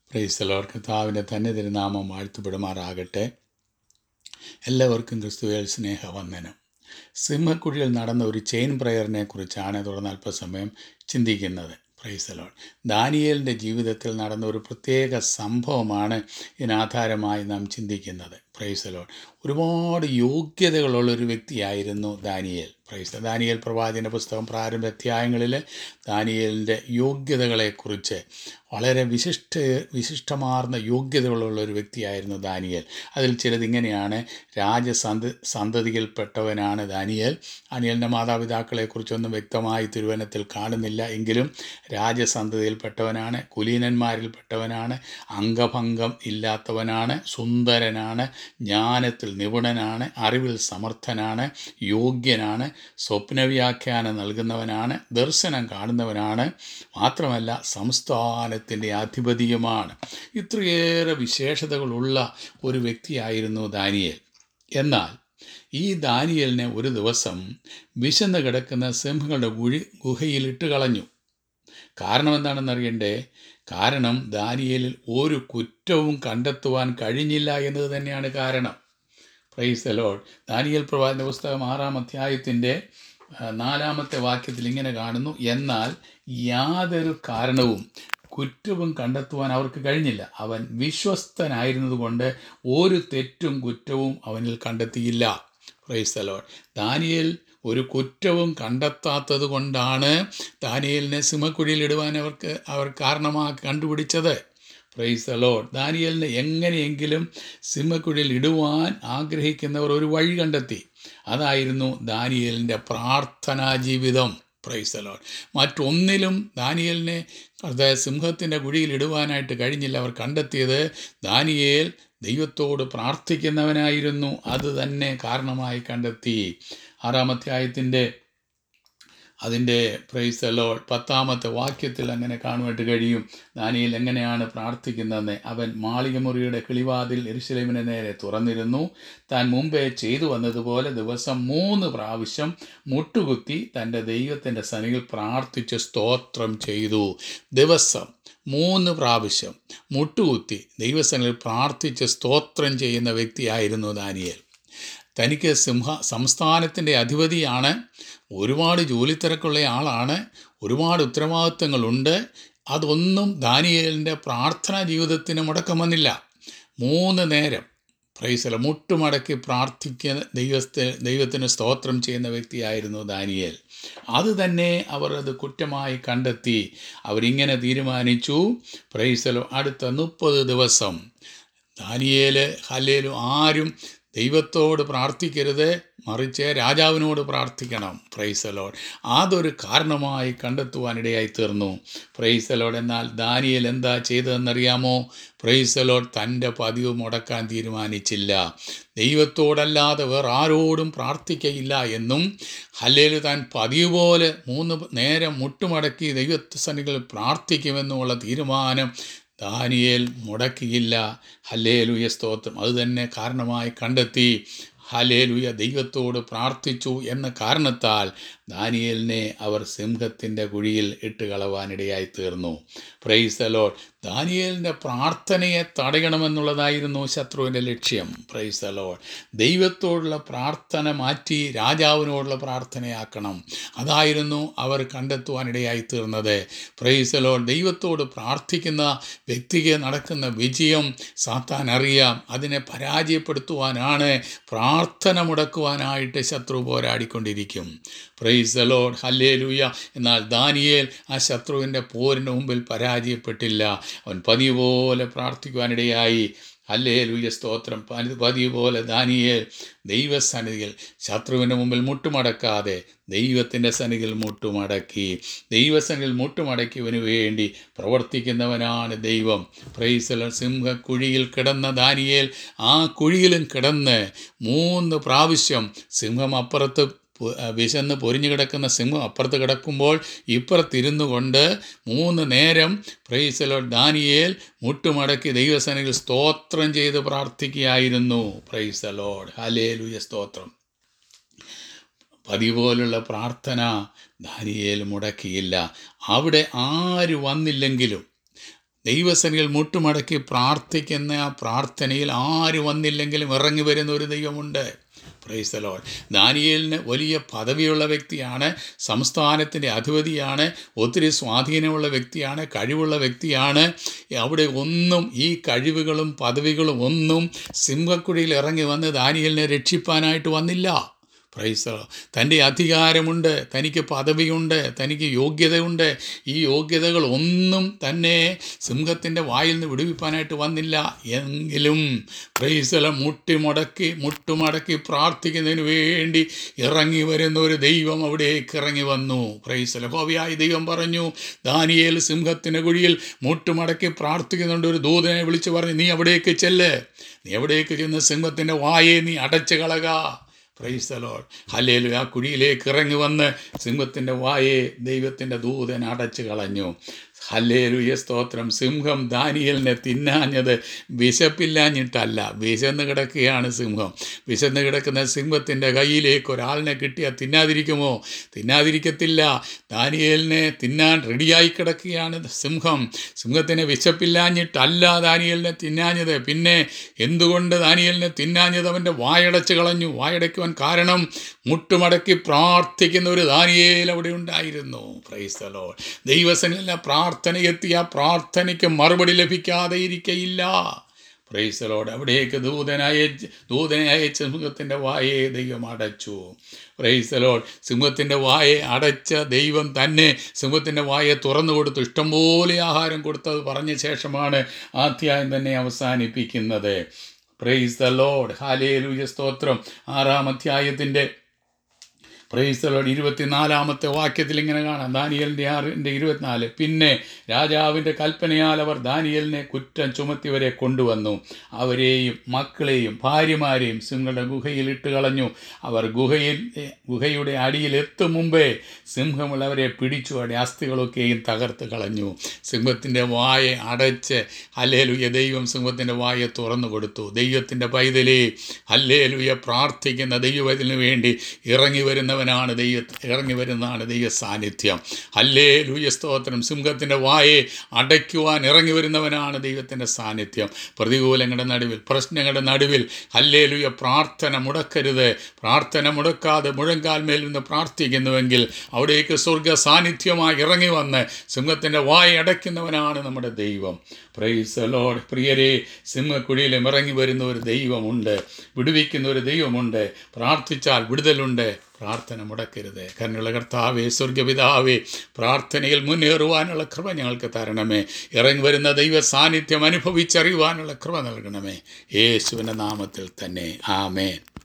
പ്രൈസലോർ കർത്താവിൻ്റെ തന്നെ തിരുനാമം വാഴ്ത്തപ്പെടുമാറാകട്ടെ എല്ലാവർക്കും ക്രിസ്തുവേൽ സ്നേഹവന്ദനം സിംഹക്കുഴിയിൽ നടന്ന ഒരു ചെയിൻ പ്രയറിനെ കുറിച്ചാണ് തുടർന്ന് അല്പസമയം ചിന്തിക്കുന്നത് പ്രൈസലോൺ ദാനിയേലിൻ്റെ ജീവിതത്തിൽ നടന്ന ഒരു പ്രത്യേക സംഭവമാണ് ഇതിനാധാരമായി നാം ചിന്തിക്കുന്നത് പ്രൈസലോൺ ഒരുപാട് യോഗ്യതകളുള്ള ഒരു വ്യക്തിയായിരുന്നു ദാനിയേൽ പ്രൈസ് ദാനിയേൽ പ്രവാചകൻ്റെ പുസ്തകം പ്രാരംഭ അധ്യായങ്ങളിൽ ദാനിയേലിൻ്റെ യോഗ്യതകളെക്കുറിച്ച് വളരെ വിശിഷ്ട വിശിഷ്ടമാർന്ന യോഗ്യതകളുള്ള ഒരു വ്യക്തിയായിരുന്നു ദാനിയേൽ അതിൽ ചിലത് ഇങ്ങനെയാണ് രാജസന്ത സന്തതിയിൽപ്പെട്ടവനാണ് ദാനിയേൽ ദാനിയേലിൻ്റെ മാതാപിതാക്കളെക്കുറിച്ചൊന്നും വ്യക്തമായി തിരുവനത്തിൽ കാണുന്നില്ല എങ്കിലും രാജസന്തതിയിൽപ്പെട്ടവനാണ് കുലീനന്മാരിൽപ്പെട്ടവനാണ് അംഗഭംഗം ഇല്ലാത്തവനാണ് സുന്ദരനാണ് ജ്ഞാനത്തിൽ നിപുണനാണ് അറിവിൽ സമർത്ഥനാണ് യോഗ്യനാണ് സ്വപ്നവ്യാഖ്യാനം നൽകുന്നവനാണ് ദർശനം കാണുന്നവനാണ് മാത്രമല്ല സംസ്ഥാനത്തിൻ്റെ അധിപതിയുമാണ് ഇത്രയേറെ വിശേഷതകളുള്ള ഒരു വ്യക്തിയായിരുന്നു ദാനിയേൽ എന്നാൽ ഈ ദാനിയലിനെ ഒരു ദിവസം വിശന്ന് കിടക്കുന്ന സിംഹങ്ങളുടെ കുഴി ഗുഹയിൽ ഇട്ട് കളഞ്ഞു കാരണം എന്താണെന്നറിയണ്ടേ കാരണം ദാനിയേലിൽ ഒരു കുറ്റവും കണ്ടെത്തുവാൻ കഴിഞ്ഞില്ല എന്നത് തന്നെയാണ് കാരണം പ്രൈസ് ദലോഡ് ദാനിയേൽ പ്രവാചന പുസ്തകം ആറാം അധ്യായത്തിൻ്റെ നാലാമത്തെ വാക്യത്തിൽ ഇങ്ങനെ കാണുന്നു എന്നാൽ യാതൊരു കാരണവും കുറ്റവും കണ്ടെത്തുവാൻ അവർക്ക് കഴിഞ്ഞില്ല അവൻ വിശ്വസ്തനായിരുന്നതുകൊണ്ട് ഒരു തെറ്റും കുറ്റവും അവനിൽ കണ്ടെത്തിയില്ല പ്രൈസ് ദലോഡ് ദാനിയേൽ ഒരു കുറ്റവും കണ്ടെത്താത്തത് കൊണ്ടാണ് ദാനിയേലിനെ സിംഹക്കുഴിയിൽ ഇടുവാൻ അവർക്ക് അവർ കാരണമാക്കി കണ്ടുപിടിച്ചത് പ്രൈസ് അലോഡ് ദാനിയലിനെ എങ്ങനെയെങ്കിലും സിംഹക്കുഴിയിൽ ഇടുവാൻ ആഗ്രഹിക്കുന്നവർ ഒരു വഴി കണ്ടെത്തി അതായിരുന്നു ദാനിയലിൻ്റെ പ്രാർത്ഥനാ ജീവിതം പ്രൈസ് അലോഡ് മറ്റൊന്നിലും ദാനിയലിനെ അതായത് സിംഹത്തിൻ്റെ കുഴിയിൽ ഇടുവാനായിട്ട് കഴിഞ്ഞില്ല അവർ കണ്ടെത്തിയത് ദാനിയേൽ ദൈവത്തോട് പ്രാർത്ഥിക്കുന്നവനായിരുന്നു അത് തന്നെ കാരണമായി കണ്ടെത്തി ആറാമധ്യായത്തിൻ്റെ അതിൻ്റെ പ്രൈസ് അലോൾ പത്താമത്തെ വാക്യത്തിൽ അങ്ങനെ കാണുവാനായിട്ട് കഴിയും ദാനിയിൽ എങ്ങനെയാണ് പ്രാർത്ഥിക്കുന്നതെന്ന് അവൻ മാളികമുറിയുടെ കിളിവാതിൽ എരുശലേമിന് നേരെ തുറന്നിരുന്നു താൻ മുമ്പേ ചെയ്തു വന്നതുപോലെ ദിവസം മൂന്ന് പ്രാവശ്യം മുട്ടുകുത്തി തൻ്റെ ദൈവത്തിൻ്റെ സനിയിൽ പ്രാർത്ഥിച്ച് സ്തോത്രം ചെയ്തു ദിവസം മൂന്ന് പ്രാവശ്യം മുട്ടുകുത്തി ദൈവസനിൽ പ്രാർത്ഥിച്ച് സ്തോത്രം ചെയ്യുന്ന വ്യക്തിയായിരുന്നു ദാനിയേൽ തനിക്ക് സിംഹ സംസ്ഥാനത്തിൻ്റെ അധിപതിയാണ് ഒരുപാട് ജോലി തിരക്കുള്ള ആളാണ് ഒരുപാട് ഉത്തരവാദിത്തങ്ങളുണ്ട് അതൊന്നും ദാനിയേലിൻ്റെ പ്രാർത്ഥനാ ജീവിതത്തിന് മുടക്കം വന്നില്ല മൂന്ന് നേരം പ്രൈസല മുട്ടുമടക്കി പ്രാർത്ഥിക്കുന്ന ദൈവത്തെ ദൈവത്തിന് സ്തോത്രം ചെയ്യുന്ന വ്യക്തിയായിരുന്നു ദാനിയേൽ അത് തന്നെ അവർ അത് കുറ്റമായി കണ്ടെത്തി അവരിങ്ങനെ തീരുമാനിച്ചു പ്രൈസലോ അടുത്ത മുപ്പത് ദിവസം ദാനിയേല് ഹല്ലേലും ആരും ദൈവത്തോട് പ്രാർത്ഥിക്കരുത് മറിച്ച് രാജാവിനോട് പ്രാർത്ഥിക്കണം പ്രൈസലോഡ് അതൊരു കാരണമായി കണ്ടെത്തുവാനിടയായി തീർന്നു പ്രൈസലോഡ് എന്നാൽ ദാനിയൽ എന്താ ചെയ്തതെന്നറിയാമോ പ്രൈസലോഡ് തൻ്റെ പതിവ് മുടക്കാൻ തീരുമാനിച്ചില്ല ദൈവത്തോടല്ലാതെ വേറെ ആരോടും പ്രാർത്ഥിക്കയില്ല എന്നും ഹല്ലേല് താൻ പതിവ് പോലെ മൂന്ന് നേരം മുട്ടുമടക്കി ദൈവസന്നികളിൽ പ്രാർത്ഥിക്കുമെന്നുമുള്ള തീരുമാനം ദാനിയേൽ മുടക്കിയില്ല ഹല്ലേലുയ സ്തോത്രം അതുതന്നെ കാരണമായി കണ്ടെത്തി ഹലേലുയ ദൈവത്തോട് പ്രാർത്ഥിച്ചു എന്ന കാരണത്താൽ ദാനിയേലിനെ അവർ സിംഹത്തിൻ്റെ കുഴിയിൽ ഇട്ട് കളവാനിടയായി തീർന്നു പ്രൈസ് അലോഡ് ദാനിയേലിൻ്റെ പ്രാർത്ഥനയെ തടയണമെന്നുള്ളതായിരുന്നു ശത്രുവിൻ്റെ ലക്ഷ്യം പ്രൈസ് അലോഡ് ദൈവത്തോടുള്ള പ്രാർത്ഥന മാറ്റി രാജാവിനോടുള്ള പ്രാർത്ഥനയാക്കണം അതായിരുന്നു അവർ കണ്ടെത്തുവാനിടയായി തീർന്നത് പ്രൈസ് അലോഡ് ദൈവത്തോട് പ്രാർത്ഥിക്കുന്ന വ്യക്തിക്ക് നടക്കുന്ന വിജയം സാത്താൻ അറിയാം അതിനെ പരാജയപ്പെടുത്തുവാനാണ് പ്രാർത്ഥന മുടക്കുവാനായിട്ട് ശത്രു പോരാടിക്കൊണ്ടിരിക്കും പ്രൈസ് അലോഡ് ഹല്ലേ ലൂയ എന്നാൽ ദാനിയേൽ ആ ശത്രുവിൻ്റെ പോരിന് മുമ്പിൽ പരാജയപ്പെട്ടില്ല അവൻ പതിവ് പോലെ പ്രാർത്ഥിക്കുവാനിടയായി അല്ലേ ലൂയ സ്തോത്രം പതിവ് പോലെ ദാനിയേൽ ദൈവസന്നിധിയിൽ ശത്രുവിൻ്റെ മുമ്പിൽ മുട്ടുമടക്കാതെ ദൈവത്തിൻ്റെ സന്നിധിയിൽ മുട്ടുമടക്കി ദൈവസന്നിധിയിൽ മുട്ടുമടക്കിയവന് വേണ്ടി പ്രവർത്തിക്കുന്നവനാണ് ദൈവം പ്രൈസല സിംഹ കുഴിയിൽ കിടന്ന ദാനിയേൽ ആ കുഴിയിലും കിടന്ന് മൂന്ന് പ്രാവശ്യം സിംഹം അപ്പുറത്ത് വിശന്ന് പൊരിഞ്ഞു കിടക്കുന്ന സിംഹം അപ്പുറത്ത് കിടക്കുമ്പോൾ ഇപ്പുറത്തിരുന്നു കൊണ്ട് മൂന്ന് നേരം പ്രൈസലോ ദാനിയേൽ മുട്ടുമടക്കി ദൈവസേനയിൽ സ്തോത്രം ചെയ്ത് പ്രാർത്ഥിക്കുകയായിരുന്നു പ്രൈസലോഡ് ഹലേലുയ സ്തോത്രം പതിപോലുള്ള പ്രാർത്ഥന ദാനിയേൽ മുടക്കിയില്ല അവിടെ ആര് വന്നില്ലെങ്കിലും ദൈവസനിൽ മുട്ടുമടക്കി പ്രാർത്ഥിക്കുന്ന ആ പ്രാർത്ഥനയിൽ ആര് വന്നില്ലെങ്കിലും ഇറങ്ങി വരുന്ന ഒരു ദൈവമുണ്ട് പ്രൈസ് ലോഡ് ദാനിയേലിന് വലിയ പദവിയുള്ള വ്യക്തിയാണ് സംസ്ഥാനത്തിൻ്റെ അധിപതിയാണ് ഒത്തിരി സ്വാധീനമുള്ള വ്യക്തിയാണ് കഴിവുള്ള വ്യക്തിയാണ് അവിടെ ഒന്നും ഈ കഴിവുകളും പദവികളും ഒന്നും സിംഹക്കുഴിയിൽ ഇറങ്ങി വന്ന് ദാനിയേലിനെ രക്ഷിപ്പാനായിട്ട് വന്നില്ല പ്രൈസ് തൻ്റെ അധികാരമുണ്ട് തനിക്ക് പദവിയുണ്ട് തനിക്ക് യോഗ്യതയുണ്ട് ഈ യോഗ്യതകൾ ഒന്നും തന്നെ സിംഹത്തിൻ്റെ വായിൽ നിന്ന് വിടുവിപ്പാനായിട്ട് വന്നില്ല എങ്കിലും പ്രൈസല മുട്ടിമുടക്കി മുട്ടുമടക്കി പ്രാർത്ഥിക്കുന്നതിന് വേണ്ടി ഇറങ്ങി വരുന്ന ഒരു ദൈവം അവിടേക്ക് ഇറങ്ങി വന്നു പ്രൈസല ഹോവിയായി ദൈവം പറഞ്ഞു ദാനിയേൽ സിംഹത്തിൻ്റെ കുഴിയിൽ മുട്ടുമടക്കി പ്രാർത്ഥിക്കുന്നുണ്ട് ഒരു ദൂതനെ വിളിച്ചു പറഞ്ഞു നീ അവിടേക്ക് ചെല്ല് നീ എവിടേക്ക് ചെന്ന് സിംഹത്തിൻ്റെ വായെ നീ അടച്ചു കളക പ്രൈസ് ലോഡ് ഹല്ലേലു ആ കുഴിയിലേക്ക് ഇറങ്ങി വന്ന് സിംഹത്തിൻ്റെ വായെ ദൈവത്തിൻ്റെ ദൂതൻ അടച്ചു കളഞ്ഞു ഹല്ലേലുയ സ്തോത്രം സിംഹം ദാനിയലിനെ തിന്നാഞ്ഞത് വിശപ്പില്ലാഞ്ഞിട്ടല്ല വിശന്ന് കിടക്കുകയാണ് സിംഹം വിശന്ന് കിടക്കുന്ന സിംഹത്തിൻ്റെ കയ്യിലേക്ക് ഒരാളിനെ കിട്ടിയാൽ തിന്നാതിരിക്കുമോ തിന്നാതിരിക്കത്തില്ല ദാനിയേലിനെ തിന്നാൻ റെഡിയായി കിടക്കുകയാണ് സിംഹം സിംഹത്തിന് വിശപ്പില്ലാഞ്ഞിട്ടല്ല ദാനിയലിനെ തിന്നാഞ്ഞത് പിന്നെ എന്തുകൊണ്ട് ദാനിയലിനെ തിന്നാഞ്ഞത് അവൻ്റെ വായടച്ച് കളഞ്ഞു വായടയ്ക്കുവാൻ കാരണം മുട്ടുമടക്കി പ്രാർത്ഥിക്കുന്ന ഒരു ദാനിയേൽ അവിടെ ഉണ്ടായിരുന്നു പ്രൈസ്തലോ ദൈവസനിലെ പ്രാർത്ഥന എത്തിയ പ്രാർത്ഥനയ്ക്ക് മറുപടി ലഭിക്കാതെ ഇരിക്കയില്ല പ്രൈസലോട് അവിടേക്ക് ദൂതനെ അയച്ച് ദൂതനെ അയച്ച് സിംഹത്തിൻ്റെ വായെ ദൈവം അടച്ചു പ്രൈസലോട് സിംഹത്തിൻ്റെ വായെ അടച്ച ദൈവം തന്നെ സിംഹത്തിൻ്റെ വായെ തുറന്നു കൊടുത്തു ഇഷ്ടംപോലെ ആഹാരം കൊടുത്തത് പറഞ്ഞ ശേഷമാണ് ആധ്യായം തന്നെ അവസാനിപ്പിക്കുന്നത് പ്രൈസ് ദ ലോഡ് ഹാലേലുയ സ്തോത്രം ആറാം അധ്യായത്തിൻ്റെ പ്രൈസ്തലോട് ഇരുപത്തിനാലാമത്തെ വാക്യത്തിൽ ഇങ്ങനെ കാണാം ദാനിയലിൻ്റെ ആറിൻ്റെ ഇരുപത്തിനാല് പിന്നെ രാജാവിൻ്റെ കൽപ്പനയാൽ അവർ ദാനിയലിനെ കുറ്റം ചുമത്തിവരെ കൊണ്ടുവന്നു അവരെയും മക്കളെയും ഭാര്യമാരെയും സിംഹങ്ങളുടെ ഗുഹയിൽ ഇട്ട് കളഞ്ഞു അവർ ഗുഹയിൽ ഗുഹയുടെ അടിയിൽ എത്തും മുമ്പേ സിംഹങ്ങൾ അവരെ പിടിച്ചു അടി അസ്ഥികളൊക്കെയും തകർത്ത് കളഞ്ഞു സിംഹത്തിൻ്റെ വായ അടച്ച് ഹല്ലേലുയ ദൈവം സിംഹത്തിൻ്റെ വായ തുറന്നു കൊടുത്തു ദൈവത്തിൻ്റെ പൈതലേ ഹല്ലേലുയ പ്രാർത്ഥിക്കുന്ന ദൈവത്തിന് വേണ്ടി ഇറങ്ങി വരുന്ന വരുന്നവനാണ് ദൈവ ഇറങ്ങി വരുന്നതാണ് ദൈവ സാന്നിധ്യം അല്ലേ ലൂയ സ്തോത്രം സിംഹത്തിൻ്റെ വായെ അടയ്ക്കുവാൻ ഇറങ്ങി വരുന്നവനാണ് ദൈവത്തിൻ്റെ സാന്നിധ്യം പ്രതികൂലങ്ങളുടെ നടുവിൽ പ്രശ്നങ്ങളുടെ നടുവിൽ അല്ലേ ലൂയ പ്രാർത്ഥന മുടക്കരുത് പ്രാർത്ഥന മുടക്കാതെ മുഴങ്കാൽ മേൽ നിന്ന് പ്രാർത്ഥിക്കുന്നുവെങ്കിൽ അവിടേക്ക് സ്വർഗ സാന്നിധ്യമായി ഇറങ്ങി വന്ന് സിംഹത്തിൻ്റെ വായ അടയ്ക്കുന്നവനാണ് നമ്മുടെ ദൈവം പ്രൈസ് ലോഡ് പ്രിയരെ സിംഹക്കുഴിയിലും ഇറങ്ങി വരുന്ന ഒരു ദൈവമുണ്ട് വിടുവിക്കുന്ന ഒരു ദൈവമുണ്ട് പ്രാർത്ഥിച്ചാൽ വിടുതലുണ്ട് പ്രാർത്ഥന മുടക്കരുത് കരുണയുള്ള കർത്താവേ സ്വർഗപിതാവേ പ്രാർത്ഥനയിൽ മുന്നേറുവാനുള്ള കൃപ ഞങ്ങൾക്ക് തരണമേ ഇറങ്ങി വരുന്ന ദൈവ സാന്നിധ്യം അനുഭവിച്ചറിയുവാനുള്ള കൃപ നൽകണമേ യേശുവിൻ്റെ നാമത്തിൽ തന്നെ ആമേൻ